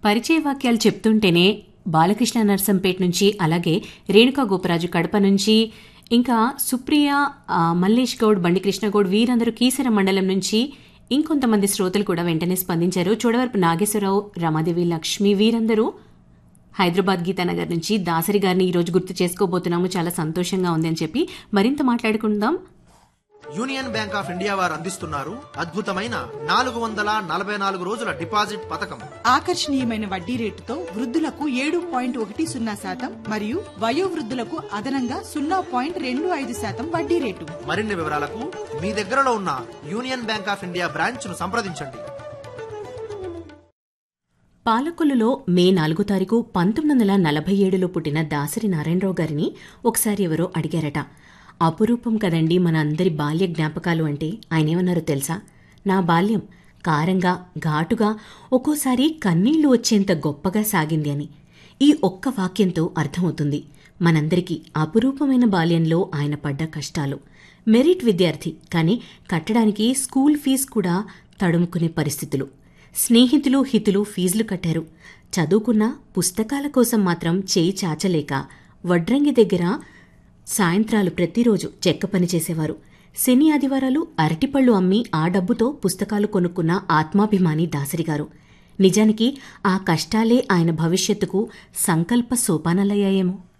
పరిచయ వాక్యాలు చెప్తుంటేనే బాలకృష్ణ నర్సంపేట నుంచి అలాగే రేణుకా గోపరాజు కడప నుంచి ఇంకా సుప్రియ ఆ, మల్లేష్ గౌడ్ బండి కృష్ణ గౌడ్ వీరందరూ కీసర మండలం నుంచి ఇంకొంతమంది శ్రోతలు కూడా వెంటనే స్పందించారు చూడవరపు నాగేశ్వరరావు రమాదేవి లక్ష్మి వీరందరూ హైదరాబాద్ గీతానగర్ నుంచి దాసరి గారిని ఈ రోజు గుర్తు చేసుకోబోతున్నాము చాలా సంతోషంగా ఉంది అని చెప్పి మరింత మాట్లాడుకుందాం యూనియన్ బ్యాంక్ ఆఫ్ ఇండియా వారు అందిస్తున్నారు అద్భుతమైన నాలుగు వందల నలభై నాలుగు రోజుల డిపాజిట్ పథకం ఆకర్షణీయమైన వడ్డీ రేటుతో వృద్ధులకు ఏడు పాయింట్ ఒకటి సున్నా శాతం మరియు వయోవృద్ధులకు అదనంగా సున్నా పాయింట్ రెండు ఐదు శాతం వడ్డీ రేటు మరిన్ని వివరాలకు మీ దగ్గరలో ఉన్న Union Bank of India branch ను సంప్రదించండి పాలకొల్లులో మే నాలుగో తారీఖు పంతొమ్మిది వందల నలభై ఏడులో పుట్టిన దాసరి నారాయణరావు గారిని ఒకసారి ఎవరో అడిగారట అపురూపం కదండి మన అందరి బాల్య జ్ఞాపకాలు అంటే ఆయన ఏమన్నారో తెలుసా నా బాల్యం కారంగా ఘాటుగా ఒక్కోసారి కన్నీళ్లు వచ్చేంత గొప్పగా సాగింది అని ఈ ఒక్క వాక్యంతో అర్థమవుతుంది మనందరికీ అపురూపమైన బాల్యంలో ఆయన పడ్డ కష్టాలు మెరిట్ విద్యార్థి కానీ కట్టడానికి స్కూల్ ఫీజు కూడా తడుముకునే పరిస్థితులు స్నేహితులు హితులు ఫీజులు కట్టారు చదువుకున్న పుస్తకాల కోసం మాత్రం చేయి చాచలేక వడ్రంగి దగ్గర సాయంత్రాలు ప్రతిరోజు చెక్క పని చేసేవారు శని ఆదివారాలు అరటిపళ్ళు అమ్మి ఆ డబ్బుతో పుస్తకాలు కొనుక్కున్న ఆత్మాభిమాని దాసరిగారు నిజానికి ఆ కష్టాలే ఆయన భవిష్యత్తుకు సంకల్ప సోపానాలయ్యాయేమో